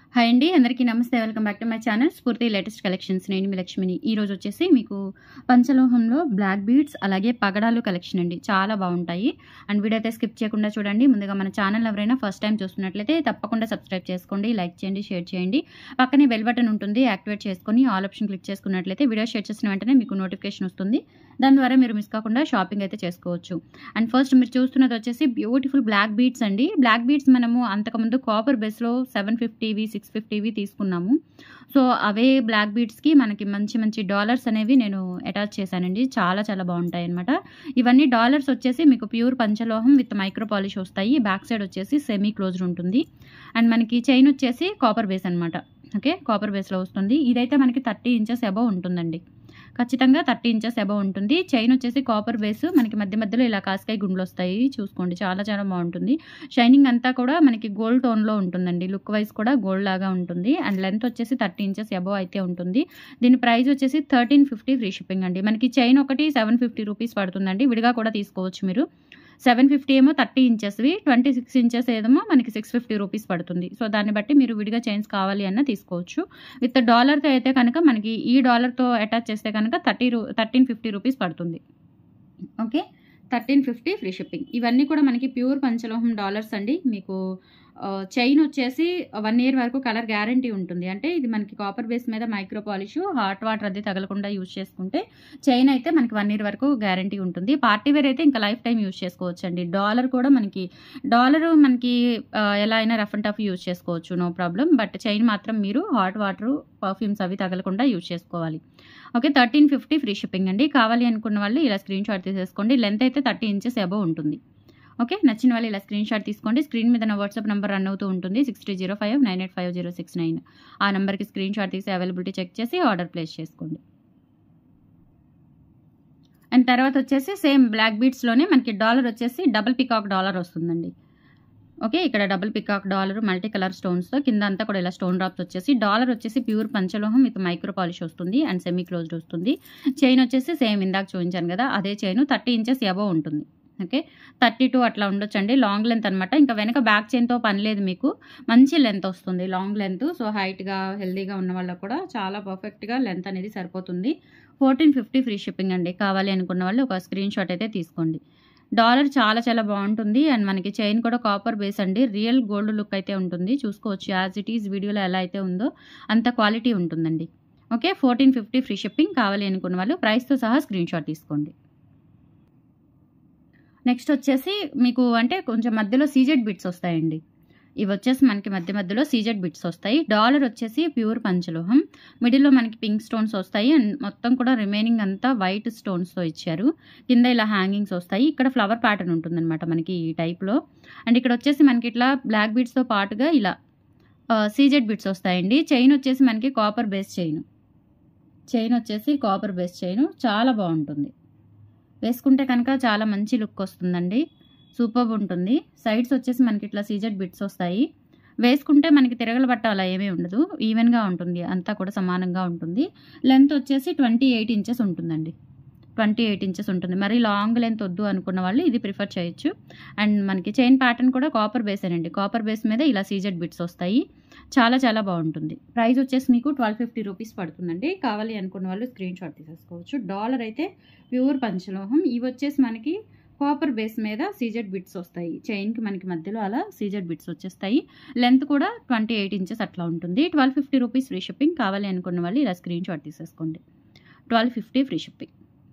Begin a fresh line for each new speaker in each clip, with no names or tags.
hi అండి అందరికీ నమస్తే welcome back to my channel Spoorthi latest collections నేను మీ లక్ష్మిని ఈ రోజు వచ్చేసి మీకు పంచలోహంలో బ్లాక్ బీడ్స్ అలాగే పగడాలు కలెక్షన్ అండి చాలా బాగుంటాయి అండ్ వీడియో అయితే స్కిప్ చేయకుండా చూడండి ముందుగా మన ఛానల్ ఎవరైనా ఫస్ట్ టైం చూస్తున్నట్లయితే తప్పకుండా సబ్స్క్రైబ్ చేసుకోండి లైక్ చేయండి షేర్ చేయండి పక్కనే బెల్ బటన్ ఉంటుంది యాక్టివేట్ చేసుకొని ఆల్ ఆప్షన్ క్లిక్ చేసుకున్నట్లయితే వీడియో షేర్ చేసిన వెంటనే మీకు నోటిఫికేషన్ వస్తుంది దాని ద్వారా మీరు మిస్ కాకుండా షాపింగ్ అయితే చేసుకోవచ్చు అండ్ ఫస్ట్ మీరు చూస్తున్నది వచ్చేసి బ్యూటిఫుల్ బ్లాక్ బీడ్స్ అండి బ్లాక్ బీడ్స్ మనము అంతకుముందు కాపర్ బేస్లో సెవెన్ ఫిఫ్టీవి సిక్స్ ఫిఫ్టీవి తీసుకున్నాము సో అవే బ్లాక్ బీడ్స్కి మనకి మంచి మంచి డాలర్స్ అనేవి నేను అటాచ్ చేశానండి చాలా చాలా బాగుంటాయి అనమాట ఇవన్నీ డాలర్స్ వచ్చేసి మీకు ప్యూర్ పంచలోహం విత్ మైక్రో పాలిష్ వస్తాయి బ్యాక్ సైడ్ వచ్చేసి సెమీ క్లోజ్డ్ ఉంటుంది అండ్ మనకి చైన్ వచ్చేసి కాపర్ బేస్ అనమాట ఓకే కాపర్ బేస్లో వస్తుంది ఇదైతే మనకి థర్టీ ఇంచెస్ అబవ్ ఉంటుందండి ఖచ్చితంగా థర్టీ ఇంచెస్ అబవ్ ఉంటుంది చైన్ వచ్చేసి కాపర్ బేస్ మనకి మధ్య మధ్యలో ఇలా కాస్కాయ గుండ్లు వస్తాయి చూసుకోండి చాలా చాలా బాగుంటుంది షైనింగ్ అంతా కూడా మనకి గోల్డ్ టోన్లో ఉంటుందండి లుక్ వైజ్ కూడా గోల్డ్ లాగా ఉంటుంది అండ్ లెంత్ వచ్చేసి థర్టీ ఇంచెస్ అబవ్ అయితే ఉంటుంది దీని ప్రైస్ వచ్చేసి థర్టీన్ ఫిఫ్టీ ఫ్రీ షిప్పింగ్ అండి మనకి చైన్ ఒకటి సెవెన్ ఫిఫ్టీ రూపీస్ పడుతుందండి విడిగా కూడా తీసుకోవచ్చు మీరు సెవెన్ ఫిఫ్టీ ఏమో థర్టీ ఇంచెస్వి ట్వంటీ సిక్స్ ఇంచెస్ ఏదేమో మనకి సిక్స్ ఫిఫ్టీ రూపీస్ పడుతుంది సో దాన్ని బట్టి మీరు విడిగా చైన్స్ కావాలి అన్న తీసుకోవచ్చు విత్ డాలర్తో అయితే కనుక మనకి ఈ డాలర్తో అటాచ్ చేస్తే కనుక థర్టీ రూ థర్టీన్ ఫిఫ్టీ రూపీస్ పడుతుంది okay thirteen fifty free shipping ఇవన్నీ కూడా మనకి ప్యూర్ పంచలోహం డాలర్స్ అండి మీకు చైన్ వచ్చేసి వన్ ఇయర్ వరకు కలర్ గ్యారంటీ ఉంటుంది అంటే ఇది మనకి కాపర్ బేస్ మీద మైక్రో పాలిష్ హాట్ వాటర్ అది తగలకుండా యూజ్ చేసుకుంటే చైన్ అయితే మనకి వన్ ఇయర్ వరకు గ్యారంటీ ఉంటుంది పార్టీ వేర్ అయితే ఇంకా లైఫ్ టైం యూజ్ చేసుకోవచ్చు అండి డాలర్ కూడా మనకి డాలర్ మనకి ఎలా అయినా రఫ్ అండ్ టఫ్ యూజ్ చేసుకోవచ్చు నో ప్రాబ్లం బట్ చైన్ మాత్రం మీరు హాట్ వాటర్ పర్ఫ్యూమ్స్ అవి తగలకుండా యూజ్ చేసుకోవాలి okay thirteen fifty free shipping అండి కావాలి అనుకున్న వాళ్ళు ఇలా స్క్రీన్ షాట్ తీసేసుకోండి లెంత్ అయితే థర్టీ ఇంచెస్ అబవ్ ఉంటుంది ఓకే నచ్చిన వాళ్ళు ఇలా స్క్రీన్ షాట్ తీసుకోండి స్క్రీన్ మీద నా వాట్సాప్ నెంబర్ రన్ అవుతూ ఉంటుంది six three zero five nine eight five zero six nine ఆ నెంబర్కి స్క్రీన్ షాట్ తీసి అవైలబిలిటీ చెక్ చేసి ఆర్డర్ ప్లేస్ చేసుకోండి అండ్ తర్వాత వచ్చేసి సేమ్ బ్లాక్ బీట్స్లోనే మనకి డాలర్ వచ్చేసి డబుల్ పికాక్ డాలర్ వస్తుందండి ఓకే ఇక్కడ double peacock dollar multi colour స్టోన్స్తో కింద అంతా కూడా ఇలా స్టోన్ డ్రాప్స్ వచ్చేసి డాలర్ వచ్చేసి ప్యూర్ పంచలోహం విత్ మైక్రో పాలిష్ వస్తుంది అండ్ సెమీ క్లోజ్డ్ వస్తుంది చైన్ వచ్చేసి సేమ్ ఇందాక చూపించాను కదా అదే చైన్ థర్టీ ఇంచెస్ అబవ్ ఉంటుంది ఓకే థర్టీ టూ అట్లా ఉండొచ్చండి లాంగ్ లెంత్ అనమాట ఇంకా వెనక బ్యాక్ చైన్తో పని లేదు మీకు మంచి లెంత్ వస్తుంది లాంగ్ లెంత్ సో హైట్గా హెల్దీగా ఉన్న వాళ్ళకు కూడా చాలా పర్ఫెక్ట్గా లెంత్ అనేది సరిపోతుంది ఫోర్టీన్ ఫిఫ్టీ ఫ్రీ షిప్పింగ్ అండి కావాలి అనుకున్న వాళ్ళు ఒక స్క్రీన్ షాట్ అయితే తీసుకోండి డాలర్ చాలా చాలా బాగుంటుంది అండ్ మనకి చైన్ కూడా కాపర్ బేస్ అండి రియల్ గోల్డ్ లుక్ అయితే ఉంటుంది చూసుకోవచ్చు యాజ్ ఇట్ ఈజ్ వీడియోలో ఎలా అయితే ఉందో అంత క్వాలిటీ ఉంటుందండి okay fourteen fifty free shipping కావాలి అనుకున్న వాళ్ళు ప్రైస్తో సహా స్క్రీన్ షాట్ తీసుకోండి నెక్స్ట్ వచ్చేసి మీకు అంటే కొంచెం మధ్యలో సీజెడ్ బిట్స్ వస్తాయండి ఇవి వచ్చేసి మనకి మధ్య మధ్యలో సీజెడ్ బిట్స్ వస్తాయి డాలర్ వచ్చేసి ప్యూర్ పంచలోహం మిడిల్లో మనకి పింక్ స్టోన్స్ వస్తాయి అండ్ మొత్తం కూడా రిమైనింగ్ అంతా వైట్ స్టోన్స్తో ఇచ్చారు కింద ఇలా హ్యాంగింగ్స్ వస్తాయి ఇక్కడ ఫ్లవర్ ప్యాటర్న్ ఉంటుందన్నమాట మనకి ఈ టైప్లో అండ్ ఇక్కడ వచ్చేసి మనకి ఇట్లా బ్లాక్ బీడ్స్తో పాటుగా ఇలా సీజెడ్ బిట్స్ వస్తాయండి చైన్ వచ్చేసి మనకి కాపర్ బేస్ చైన్ చైన్ వచ్చేసి కాపర్ బేస్ చైన్ చాలా బాగుంటుంది వేసుకుంటే కనుక చాలా మంచి లుక్ వస్తుందండి సూపర్ ఉంటుంది సైడ్స్ వచ్చేసి మనకి ఇట్లా సీజెడ్ బిట్స్ వస్తాయి వేసుకుంటే మనకి తిరగల బట్ట అలా ఏమీ ఉండదు ఈవెన్గా ఉంటుంది అంతా కూడా సమానంగా ఉంటుంది లెంత్ వచ్చేసి ట్వంటీ ఎయిట్ ఇంచెస్ ఉంటుందండి ట్వంటీ ఎయిట్ ఇంచెస్ ఉంటుంది మరి లాంగ్ లెంత్ వద్దు అనుకున్న వాళ్ళు ఇది ప్రిఫర్ చేయొచ్చు అండ్ మనకి చైన్ ప్యాటర్న్ కూడా కాపర్ బేసేనండి కాపర్ బేస్ మీద ఇలా సీజెడ్ బిట్స్ వస్తాయి చాలా చాలా బాగుంటుంది ప్రైస్ వచ్చేసి మీకు ట్వెల్వ్ ఫిఫ్టీ రూపీస్ పడుతుందండి కావాలి అనుకున్న వాళ్ళు స్క్రీన్ షాట్ తీసేసుకోవచ్చు డాలర్ అయితే ప్యూర్ పంచలోహం ఇవి వచ్చేసి మనకి కాపర్ బేస్ మీద సీజెడ్ బిట్స్ వస్తాయి చైన్కి మనకి మధ్యలో అలా సీజెడ్ బిట్స్ వచ్చేస్తాయి లెంత్ కూడా ట్వంటీ ఎయిట్ ఇంచెస్ అట్లా ఉంటుంది twelve fifty rupees free shipping కావాలి అనుకున్న వాళ్ళు ఇలా స్క్రీన్ షాట్ తీసేసుకోండి ట్వెల్వ్ ఫిఫ్టీ ఫ్రీ షిప్పింగ్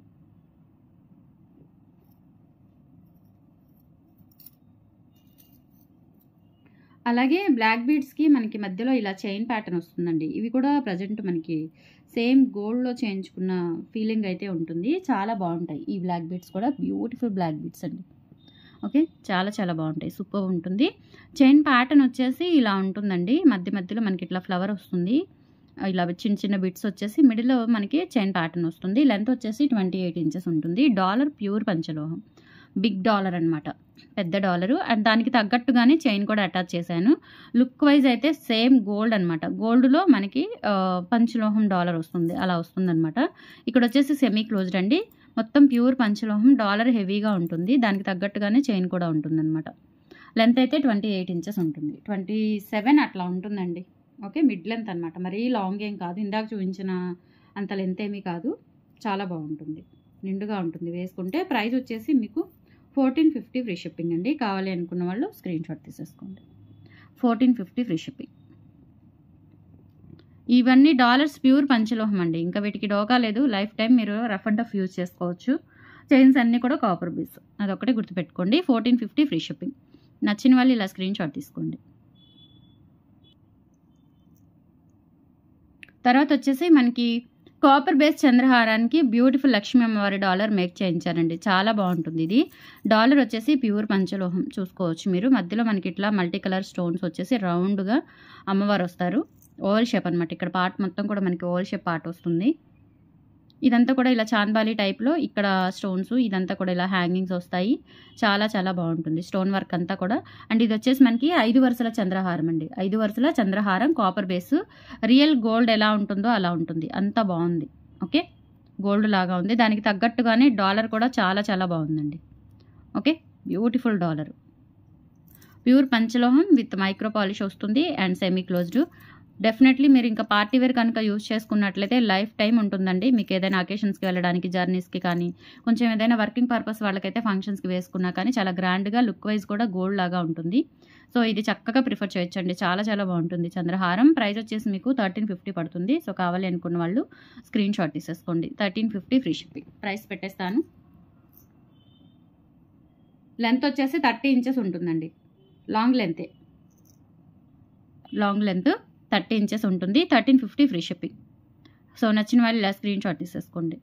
అలాగే బ్లాక్ బీడ్స్కి మనకి మధ్యలో ఇలా చైన్ ప్యాటర్న్ వస్తుందండి ఇవి కూడా ప్రజెంట్ మనకి సేమ్ గోల్డ్లో చేయించుకున్న ఫీలింగ్ అయితే ఉంటుంది చాలా బాగుంటాయి ఈ బ్లాక్ బీడ్స్ కూడా బ్యూటిఫుల్ బ్లాక్ బీడ్స్ అండి ఓకే చాలా చాలా బాగుంటాయి సూపర్ ఉంటుంది చైన్ ప్యాటర్న్ వచ్చేసి ఇలా ఉంటుందండి మధ్య మధ్యలో మనకి ఇట్లా ఫ్లవర్ వస్తుంది ఇలా చిన్న చిన్న బిట్స్ వచ్చేసి మిడిల్లో మనకి చైన్ ప్యాటర్న్ వస్తుంది లెంత్ వచ్చేసి ట్వంటీ ఎయిట్ ఇంచెస్ ఉంటుంది డాలర్ ప్యూర్ పంచలోహం బిగ్ డాలర్ అనమాట పెద్ద డాలరు అండ్ దానికి తగ్గట్టుగానే చైన్ కూడా అటాచ్ చేశాను లుక్ వైజ్ అయితే సేమ్ గోల్డ్ అనమాట గోల్డ్లో మనకి పంచలోహం డాలర్ వస్తుంది అలా వస్తుంది అనమాట ఇక్కడ వచ్చేసి సెమీ క్లోజ్డ్ అండి మొత్తం ప్యూర్ పంచలోహం డాలర్ హెవీగా ఉంటుంది దానికి తగ్గట్టుగానే చైన్ కూడా ఉంటుంది అనమాట లెంత్ అయితే ట్వంటీ ఎయిట్ ఇంచెస్ ఉంటుంది ట్వంటీ సెవెన్ అట్లా ఉంటుందండి ఓకే మిడ్ లెంత్ అనమాట మరీ లాంగ్ ఏం కాదు ఇందాక చూపించిన అంత లెంత్ ఏమీ కాదు చాలా బాగుంటుంది నిండుగా ఉంటుంది వేసుకుంటే ప్రైస్ వచ్చేసి మీకు ఫోర్టీన్ ఫిఫ్టీ ఫ్రీ షిప్పింగ్ అండి కావాలి అనుకున్న వాళ్ళు స్క్రీన్ షాట్ తీసేసుకోండి ఫోర్టీన్ ఫిఫ్టీ ఫ్రీ షిప్పింగ్ ఇవన్నీ డాలర్స్ ప్యూర్ పంచలోహం అండి ఇంకా వీటికి డోకా లేదు లైఫ్ టైం మీరు రఫ్ అండ్ టఫ్ యూజ్ చేసుకోవచ్చు చైన్స్ అన్నీ కూడా కాపర్ బీస్ అదొకటి గుర్తుపెట్టుకోండి ఫోర్టీన్ ఫిఫ్టీ ఫ్రీ షిప్పింగ్ నచ్చిన వాళ్ళు ఇలా స్క్రీన్ షాట్ తీసుకోండి తర్వాత వచ్చేసి మనకి కాపర్ బేస్ చంద్రహారానికి బ్యూటిఫుల్ లక్ష్మీ అమ్మవారి డాలర్ మేక్ చేయించారండి చాలా బాగుంటుంది ఇది డాలర్ వచ్చేసి ప్యూర్ పంచలోహం చూసుకోవచ్చు మీరు మధ్యలో మనకి ఇట్లా మల్టీ కలర్ స్టోన్స్ వచ్చేసి రౌండ్గా అమ్మవారు వస్తారు ఓవల్ షేప్ అనమాట ఇక్కడ పార్ట్ మొత్తం కూడా మనకి ఓవల్ షేప్ పార్ట్ వస్తుంది ఇదంతా కూడా ఇలా చాంద్బాలి టైప్లో ఇక్కడ స్టోన్స్ ఇదంతా కూడా ఇలా హ్యాంగింగ్స్ వస్తాయి చాలా చాలా బాగుంటుంది స్టోన్ వర్క్ అంతా కూడా అండ్ ఇది వచ్చేసి మనకి ఐదు వరుసల చంద్రహారం అండి ఐదు వరుసల చంద్రహారం కాపర్ బేస్ రియల్ గోల్డ్ ఎలా ఉంటుందో అలా ఉంటుంది అంత బాగుంది ఓకే గోల్డ్ లాగా ఉంది దానికి తగ్గట్టుగానే డాలర్ కూడా చాలా చాలా బాగుందండి ఓకే బ్యూటిఫుల్ డాలర్ ప్యూర్ పంచలోహం విత్ మైక్రో పాలిష్ వస్తుంది అండ్ సెమీ క్లోజ్డ్ డెఫినెట్లీ మీరు ఇంకా పార్టీ వేర్ కనుక యూజ్ చేసుకున్నట్లయితే లైఫ్ టైం ఉంటుందండి మీకు ఏదైనా అకేషన్స్కి వెళ్ళడానికి జర్నీస్కి కానీ కొంచెం ఏదైనా వర్కింగ్ పర్పస్ వాళ్ళకైతే ఫంక్షన్స్కి వేసుకున్నా కానీ చాలా గ్రాండ్గా లుక్ వైజ్ కూడా గోల్డ్ లాగా ఉంటుంది సో ఇది చక్కగా ప్రిఫర్ చేయొచ్చండి చాలా చాలా బాగుంటుంది చంద్రహారం ప్రైస్ వచ్చేసి మీకు థర్టీన్ ఫిఫ్టీ పడుతుంది సో కావాలి అనుకున్న వాళ్ళు స్క్రీన్ షాట్ తీసేసుకోండి thirteen fifty free shipping price పెట్టేస్తాను లెంత్ వచ్చేసి థర్టీ ఇంచెస్ ఉంటుందండి లాంగ్ లెంతే లాంగ్ లెంత్ థర్టీ ఇంచెస్ ఉంటుంది thirteen fifty free shipping so నచ్చిన వాళ్ళు ఇలా స్క్రీన్ షాట్ తీసేసుకోండి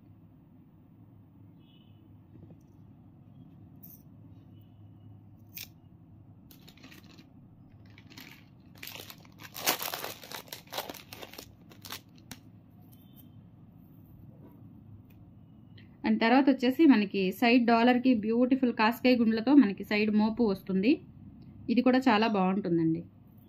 అండ్ తర్వాత వచ్చేసి మనకి సైడ్ డాలర్కి బ్యూటిఫుల్ కాస్కాయ గుండ్లతో మనకి సైడ్ మోపు వస్తుంది ఇది కూడా చాలా బాగుంటుందండి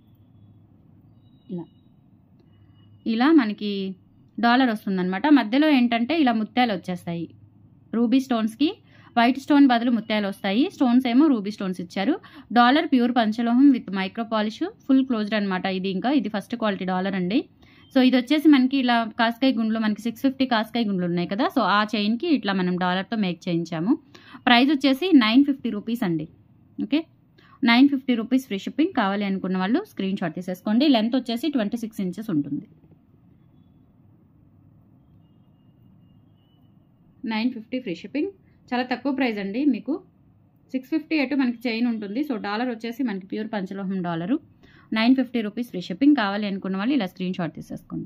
ఇలా ఇలా మనకి డాలర్ వస్తుందన్నమాట మధ్యలో ఏంటంటే ఇలా ముత్యాలు వచ్చేస్తాయి రూబీ స్టోన్స్కి వైట్ స్టోన్ బదులు ముత్యాలు వస్తాయి స్టోన్స్ ఏమో రూబీ స్టోన్స్ ఇచ్చారు డాలర్ ప్యూర్ పంచలోహం with micro polish full closed అనమాట ఇది ఇంకా ఇది ఫస్ట్ క్వాలిటీ డాలర్ అండి సో ఇది వచ్చేసి మనకి ఇలా కాస్కాయ గుండ్లు మనకి సిక్స్ ఫిఫ్టీ కాస్కాయ గుండ్లు ఉన్నాయి కదా సో ఆ చైన్కి ఇట్లా మనం డాలర్తో మేక్ చేయించాము ప్రైస్ వచ్చేసి నైన్ ఫిఫ్టీ రూపీస్ అండి okay nine fifty rupees free shipping కావాలి అనుకున్న వాళ్ళు స్క్రీన్ షాట్ తీసేసుకోండి లెంత్ వచ్చేసి ట్వంటీ సిక్స్ ఇంచెస్ ఉంటుంది నైన్ ఫిఫ్టీ ఫ్రీ షిప్పింగ్ చాలా తక్కువ ప్రైస్ అండి మీకు సిక్స్ ఫిఫ్టీ ఎటు మనకి చైన్ ఉంటుంది సో డాలర్ వచ్చేసి మనకి ప్యూర్ పంచలోహం dollar nine fifty rupees free shipping కావాలి అనుకున్న వాళ్ళు ఇలా స్క్రీన్ షాట్ తీసేసుకోండి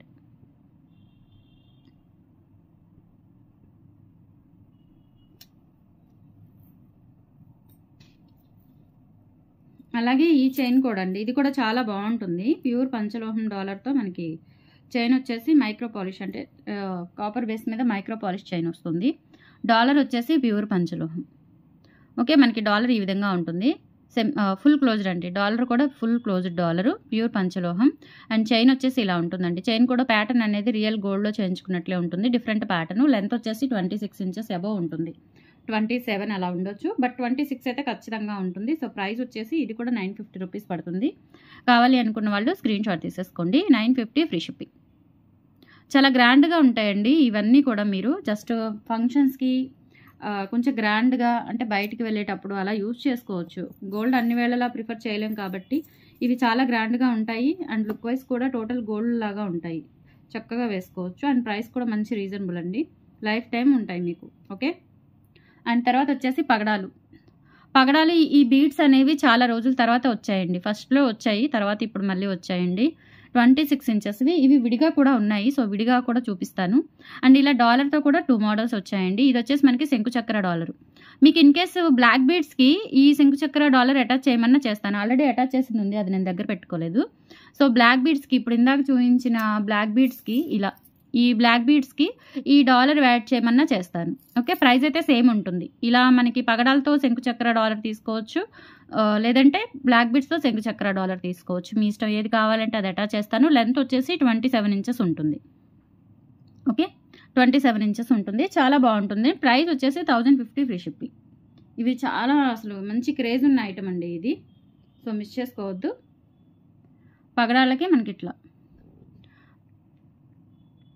అలాగే ఈ చైన్ కూడా అండి ఇది కూడా చాలా బాగుంటుంది ప్యూర్ పంచలోహం డాలర్తో మనకి చైన్ వచ్చేసి మైక్రో పాలిష్ అంటే కాపర్ బేస్ మీద మైక్రో పాలిష్ చైన్ వస్తుంది డాలర్ వచ్చేసి ప్యూర్ పంచలోహం ఓకే మనకి డాలర్ ఈ విధంగా ఉంటుంది సెమ్ ఫుల్ క్లోజ్డ్ అండి డాలర్ కూడా ఫుల్ క్లోజ్డ్ డాలరు ప్యూర్ పంచలోహం అండ్ చైన్ వచ్చేసి ఇలా ఉంటుందండి చైన్ కూడా ప్యాటర్న్ అనేది రియల్ గోల్డ్లో చేయించుకున్నట్లే ఉంటుంది డిఫరెంట్ ప్యాటర్న్ లెంత్ వచ్చేసి ట్వంటీ సిక్స్ ఇంచెస్ అబవ్ ఉంటుంది ట్వంటీ సెవెన్ అలా ఉండొచ్చు బట్ ట్వంటీ సిక్స్ అయితే ఖచ్చితంగా ఉంటుంది సో ప్రైస్ వచ్చేసి ఇది కూడా నైన్ ఫిఫ్టీ రూపీస్ పడుతుంది కావాలి అనుకున్న వాళ్ళు స్క్రీన్ షాట్ తీసేసుకోండి నైన్ ఫిఫ్టీ ఫ్రీ షిప్పింగ్ చాలా గ్రాండ్గా ఉంటాయండి ఇవన్నీ కూడా మీరు జస్ట్ ఫంక్షన్స్కి కొంచెం గ్రాండ్గా అంటే బయటికి వెళ్ళేటప్పుడు అలా యూజ్ చేసుకోవచ్చు గోల్డ్ అన్ని వేళలా ప్రిఫర్ చేయలేం కాబట్టి ఇవి చాలా గ్రాండ్గా ఉంటాయి అండ్ లుక్ వైజ్ కూడా టోటల్ గోల్డ్ లాగా ఉంటాయి చక్కగా వేసుకోవచ్చు అండ్ ప్రైస్ కూడా మంచి రీజనబుల్ అండి లైఫ్ టైం ఉంటాయి మీకు ఓకే అండ్ తర్వాత వచ్చేసి పగడాలు పగడాలు ఈ బీడ్స్ అనేవి చాలా రోజుల తర్వాత వచ్చాయండి ఫస్ట్లో వచ్చాయి తర్వాత ఇప్పుడు మళ్ళీ వచ్చాయండి ట్వంటీ సిక్స్ ఇంచెస్వి ఇవి విడిగా కూడా ఉన్నాయి సో విడిగా కూడా చూపిస్తాను అండ్ ఇలా డాలర్తో కూడా టూ మోడల్స్ వచ్చాయండి ఇది వచ్చేసి మనకి శంకుచక్ర డాలర్ మీకు ఇన్ కేసు బ్లాక్ బీడ్స్కి ఈ శంకుచక్ర డాలర్ అటాచ్ చేయమన్నా చేస్తాను ఆల్రెడీ అటాచ్ చేసింది ఉంది అది నేను దగ్గర పెట్టుకోలేదు సో బ్లాక్ బీడ్స్కి ఇప్పుడు ఇందాక చూపించిన బ్లాక్ బీడ్స్కి ఇలా ఈ బ్లాక్ బీడ్స్కి ఈ డాలర్ యాడ్ చేయమన్నా చేస్తాను ఓకే ప్రైస్ అయితే సేమ్ ఉంటుంది ఇలా మనకి పగడాలతో శంకుచక్ర డాలర్ తీసుకోవచ్చు లేదంటే బ్లాక్ బీడ్స్తో శంకుచక్ర డాలర్ తీసుకోవచ్చు మీ ఇష్టం ఏది కావాలంటే అది అటాచ్ చేస్తాను లెంత్ వచ్చేసి ట్వంటీ సెవెన్ ఇంచెస్ ఉంటుంది ఓకే ట్వంటీ సెవెన్ ఇంచెస్ ఉంటుంది చాలా బాగుంటుంది ప్రైస్ వచ్చేసి థౌజండ్ ఫిఫ్టీ ఫ్రీ షిప్పింగ్ ఇవి చాలా అసలు మంచి క్రేజ్ ఉన్న ఐటమ్ అండి ఇది సో మిస్ చేసుకోవద్దు పగడాలకి మనకి ఇట్లా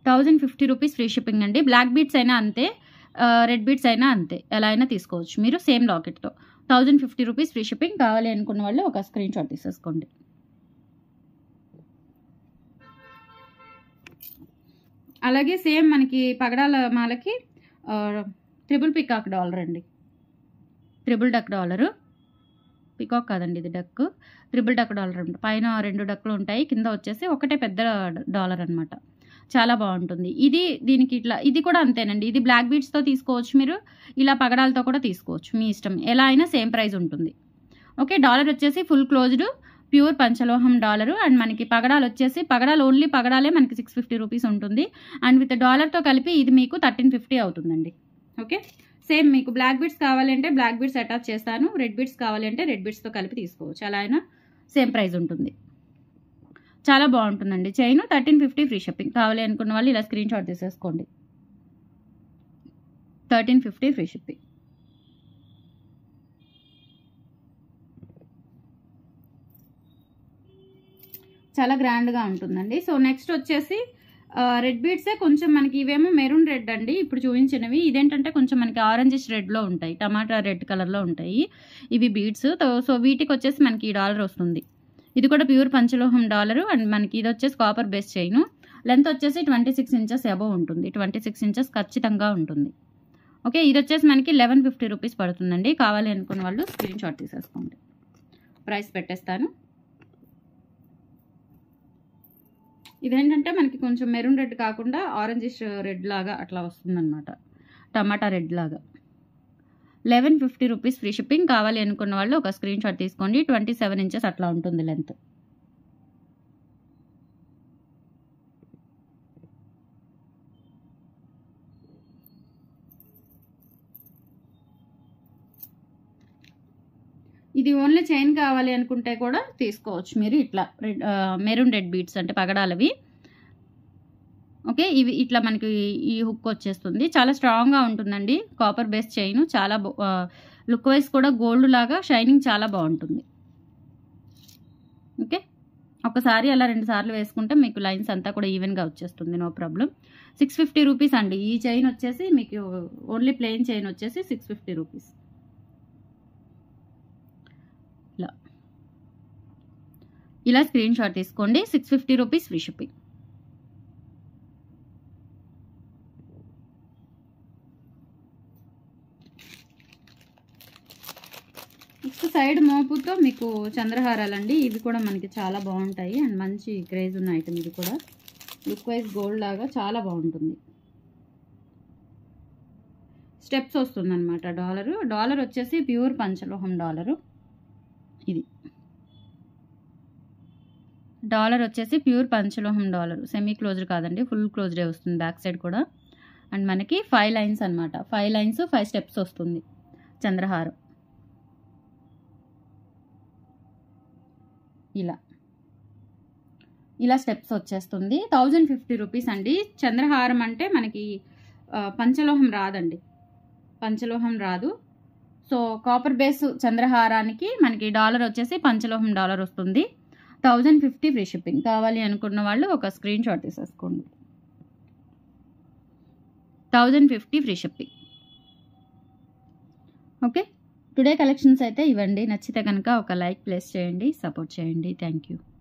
thousand fifty rupees free shipping అండి బ్లాక్ బీట్స్ అయినా అంతే రెడ్ బీట్స్ అయినా అంతే ఎలా అయినా తీసుకోవచ్చు మీరు సేమ్ లాకెట్తో thousand fifty rupees free shipping కావాలి అనుకున్న వాళ్ళు ఒక స్క్రీన్ షాట్ తీసేసుకోండి అలాగే సేమ్ మనకి పగడాల మాలకి త్రిబుల్ పికాక్ డాలర్ అండి త్రిబుల్ డక్ డాలరు పికాక్ కాదండి ఇది డక్ త్రిబుల్ డక్ డాలర్ అనమాట పైన రెండు డక్లు ఉంటాయి కింద వచ్చేసి ఒకటే పెద్ద డాలర్ అనమాట చాలా బాగుంటుంది ఇది దీనికి ఇట్లా ఇది కూడా అంతేనండి ఇది బ్లాక్ బీడ్స్తో తీసుకోవచ్చు మీరు ఇలా పగడాలతో కూడా తీసుకోవచ్చు మీ ఇష్టం ఎలా అయినా సేమ్ ప్రైస్ ఉంటుంది ఓకే డాలర్ వచ్చేసి ఫుల్ క్లోజ్డ్ ప్యూర్ పంచలోహం డాలరు అండ్ మనకి పగడాలు వచ్చేసి పగడాలు ఓన్లీ పగడాలే మనకి సిక్స్ ఫిఫ్టీ రూపీస్ ఉంటుంది అండ్ విత్ డాలర్తో కలిపి ఇది మీకు థర్టీన్ ఫిఫ్టీ అవుతుందండి ఓకే సేమ్ మీకు బ్లాక్ బీడ్స్ కావాలంటే బ్లాక్ బీడ్స్ అటాచ్ చేస్తాను రెడ్ బీడ్స్ కావాలంటే రెడ్ బీడ్స్తో కలిపి తీసుకోవచ్చు అలా అయినా సేమ్ ప్రైస్ ఉంటుంది చాలా బాగుంటుందండి chain thirteen fifty free shipping కావాలి అనుకున్న వాళ్ళు ఇలా స్క్రీన్ షాట్ తీసేసుకోండి థర్టీన్ ఫిఫ్టీ ఫ్రీ షిప్పింగ్ చాలా గ్రాండ్గా ఉంటుందండి సో నెక్స్ట్ వచ్చేసి రెడ్ బీడ్సే కొంచెం మనకి ఇవేమో మెరూన్ రెడ్ అండి ఇప్పుడు చూపించినవి ఇదేంటంటే కొంచెం మనకి ఆరెంజిష్ రెడ్లో ఉంటాయి టమాటా రెడ్ కలర్లో ఉంటాయి ఇవి బీడ్స్ సో వీటికి వచ్చేసి మనకి ఈ డాలర్ వస్తుంది ఇది కూడా ప్యూర్ పంచలోహం డాలరు అండ్ మనకి ఇది వచ్చేసి కాపర్ బేస్ చైన్ లెంత్ వచ్చేసి ట్వంటీ సిక్స్ ఇంచెస్ అబవ్ ఉంటుంది ట్వంటీ సిక్స్ ఇంచెస్ ఖచ్చితంగా ఉంటుంది ఓకే ఇది వచ్చేసి మనకి లెవెన్ ఫిఫ్టీ రూపీస్ పడుతుందండి కావాలి అనుకున్న వాళ్ళు స్క్రీన్ షాట్ తీసేసుకోండి ప్రైస్ పెట్టేస్తాను ఇదేంటంటే మనకి కొంచెం మెరూన్ రెడ్ కాకుండా ఆరెంజిష్ రెడ్ లాగా అట్లా వస్తుందన్నమాట టమాటా రెడ్ లాగా eleven fifty rupees free shipping కావాలి అనుకున్న వాళ్ళు ఒక స్క్రీన్ షాట్ తీసుకోండి ట్వంటీ సెవెన్ ఇంచెస్ అట్లా ఉంటుంది లెంత్ ఇది ఓన్లీ చైన్ కావాలి అనుకుంటే కూడా తీసుకోవచ్చు మీరు ఇట్లా రెడ్ మెరూన్ రెడ్ బీట్స్ అంటే పగడాలవి ఓకే ఇవి ఇట్లా మనకి ఈ హుక్ వచ్చేస్తుంది చాలా స్ట్రాంగ్గా ఉంటుందండి కాపర్ బేస్ చైన్ చాలా లుక్ వైజ్ కూడా గోల్డ్ లాగా షైనింగ్ చాలా బాగుంటుంది ఓకే ఒకసారి అలా రెండు సార్లు వేసుకుంటే మీకు లైన్స్ అంతా కూడా ఈవెన్గా వచ్చేస్తుంది no problem six fifty rupees అండి ఈ చైన్ వచ్చేసి మీకు ఓన్లీ ప్లెయిన్ చైన్ వచ్చేసి సిక్స్ ఫిఫ్టీ రూపీస్ ఇలా ఇలా స్క్రీన్ షాట్ తీసుకోండి six fifty rupees free shipping next side మోపుతో మీకు చంద్రహారాలండి ఇవి కూడా మనకి చాలా బాగుంటాయి అండ్ మంచి క్రేజ్ ఉన్న ఐటమ్ ఇది కూడా లుక్ వైజ్ గోల్డ్ లాగా చాలా బాగుంటుంది స్టెప్స్ వస్తుంది అనమాట డాలరు డాలర్ వచ్చేసి ప్యూర్ పంచలోహం డాలరు ఇది డాలర్ వచ్చేసి ప్యూర్ పంచలోహం డాలర్ సెమీ క్లోజ్డ్ కాదండి ఫుల్ క్లోజ్డే వస్తుంది బ్యాక్ సైడ్ కూడా అండ్ మనకి ఫైవ్ లైన్స్ అనమాట ఫైవ్ లైన్స్ ఫైవ్ స్టెప్స్ వస్తుంది చంద్రహారం ఇలా ఇలా స్టెప్స్ వచ్చేస్తుంది థౌజండ్ ఫిఫ్టీ రూపీస్ అండి చంద్రహారం అంటే మనకి పంచలోహం రాదండి పంచలోహం రాదు సో కాపర్ బేస్ చంద్రహారానికి మనకి డాలర్ వచ్చేసి పంచలోహం డాలర్ వస్తుంది థౌజండ్ ఫిఫ్టీ ఫ్రీ షిప్పింగ్ కావాలి అనుకున్న వాళ్ళు ఒక స్క్రీన్ షాట్ తీసేసుకోండి thousand fifty free shipping okay today collections అయితే ఇవ్వండి నచ్చితే కనుక ఒక లైక్ ప్లేస్ చేయండి సపోర్ట్ చేయండి థ్యాంక్ యూ